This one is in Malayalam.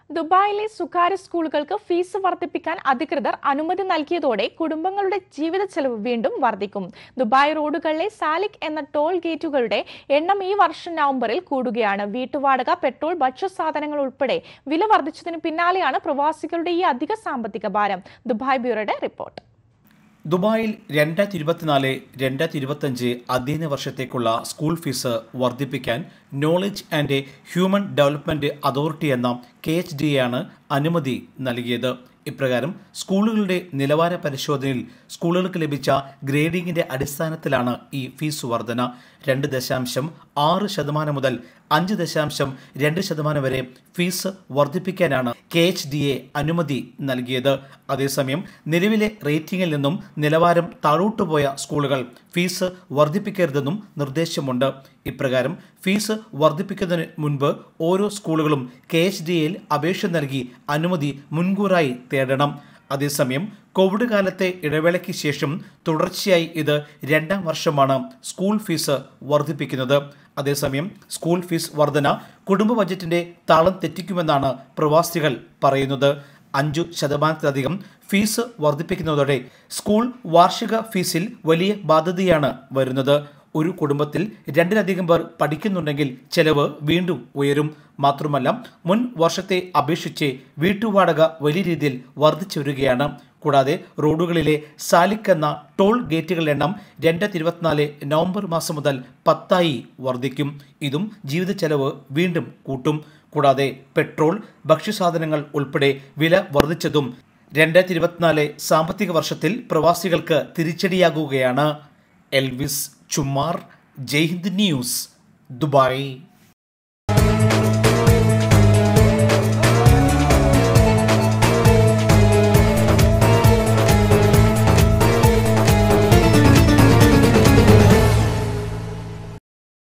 ദുബായിലെ സ്വകാര്യ സ്കൂളുകൾക്ക് ഫീസ് വർദ്ധിപ്പിക്കാൻ അധികൃതർ അനുമതി നൽകിയതോടെ കുടുംബങ്ങളുടെ ജീവിത ചെലവ് വീണ്ടും വർദ്ധിക്കും ദുബായ് റോഡുകളിലെ സാലിക് എന്ന ടോൾ ഗേറ്റുകളുടെ എണ്ണം ഈ വർഷം നവംബറിൽ കൂടുകയാണ് വീട്ടുവാടക പെട്രോൾ ഭക്ഷ്യസാധനങ്ങൾ ഉൾപ്പെടെ വില വർദ്ധിച്ചതിന് പിന്നാലെയാണ് പ്രവാസികളുടെ ഈ അധിക സാമ്പത്തിക ഭാരം ദുബായ് ബ്യൂറോയുടെ റിപ്പോർട്ട് ദുബായിൽ രണ്ടായിരത്തി ഇരുപത്തിനാല് രണ്ടായിരത്തി ഇരുപത്തഞ്ച് അധ്യയന വർഷത്തേക്കുള്ള സ്കൂൾ ഫീസ് വർദ്ധിപ്പിക്കാൻ knowledge and human development authority എന്ന കെ എച്ച് ഡി ആണ് അനുമതി നൽകിയത് ഇപ്രകാരം സ്കൂളുകളുടെ നിലവാര പരിശോധനയിൽ സ്കൂളുകൾക്ക് ലഭിച്ച ഗ്രേഡിംഗിന്റെ അടിസ്ഥാനത്തിലാണ് ഈ ഫീസ് വർധന രണ്ട് ദശാംശം ആറ് ശതമാനം മുതൽ അഞ്ച് ദശാംശം രണ്ട് ശതമാനം വരെ ഫീസ് വർദ്ധിപ്പിക്കാനാണ് കെ എച്ച് ഡി എ അനുമതി നൽകിയത് അതേസമയം നിലവിലെ റേറ്റിംഗിൽ നിന്നും നിലവാരം താഴോട്ടു പോയ സ്കൂളുകൾ ഫീസ് വർദ്ധിപ്പിക്കരുതെന്നും നിർദ്ദേശമുണ്ട് ഇപ്രകാരം ഫീസ് വർദ്ധിപ്പിക്കുന്നതിന് മുൻപ് ഓരോ സ്കൂളുകളും കെ എച്ച് ഡി എയിൽ അപേക്ഷ നൽകി അനുമതി മുൻകൂറായി തേടണം അതേസമയം കോവിഡ് കാലത്തെ ഇടവേളയ്ക്ക് ശേഷം തുടർച്ചയായി ഇത് രണ്ടാം വർഷമാണ് സ്കൂൾ ഫീസ് വർദ്ധിപ്പിക്കുന്നത് അതേസമയം സ്കൂൾ ഫീസ് വർധന കുടുംബ ബജറ്റിന്റെ താളം തെറ്റിക്കുമെന്നാണ് പ്രവാസികൾ പറയുന്നത് അഞ്ചു ശതമാനത്തിലധികം ഫീസ് വർദ്ധിപ്പിക്കുന്നതോടെ സ്കൂൾ വാർഷിക ഫീസിൽ വലിയ ബാധ്യതയാണ് വരുന്നത് ഒരു കുടുംബത്തിൽ രണ്ടിലധികം പേർ പഠിക്കുന്നുണ്ടെങ്കിൽ ചെലവ് വീണ്ടും ഉയരും മാത്രമല്ല മുൻ വർഷത്തെ അപേക്ഷിച്ച് വീട്ടുവാടക വലിയ രീതിയിൽ വർദ്ധിച്ചു വരികയാണ് കൂടാതെ റോഡുകളിലെ സാലിക് എന്ന ടോൾ ഗേറ്റുകളുടെ എണ്ണം രണ്ടായിരത്തി ഇരുപത്തിനാല് നവംബർ മാസം മുതൽ പത്തായി വർദ്ധിക്കും ഇതും ജീവിത ചെലവ് വീണ്ടും കൂട്ടും കൂടാതെ പെട്രോൾ ഭക്ഷ്യസാധനങ്ങൾ ഉൾപ്പെടെ വില വർദ്ധിച്ചതും രണ്ടായിരത്തി ഇരുപത്തിനാല് സാമ്പത്തിക വർഷത്തിൽ പ്രവാസികൾക്ക് തിരിച്ചടിയാകുകയാണ് Elvis Chummar Jaihind news Dubai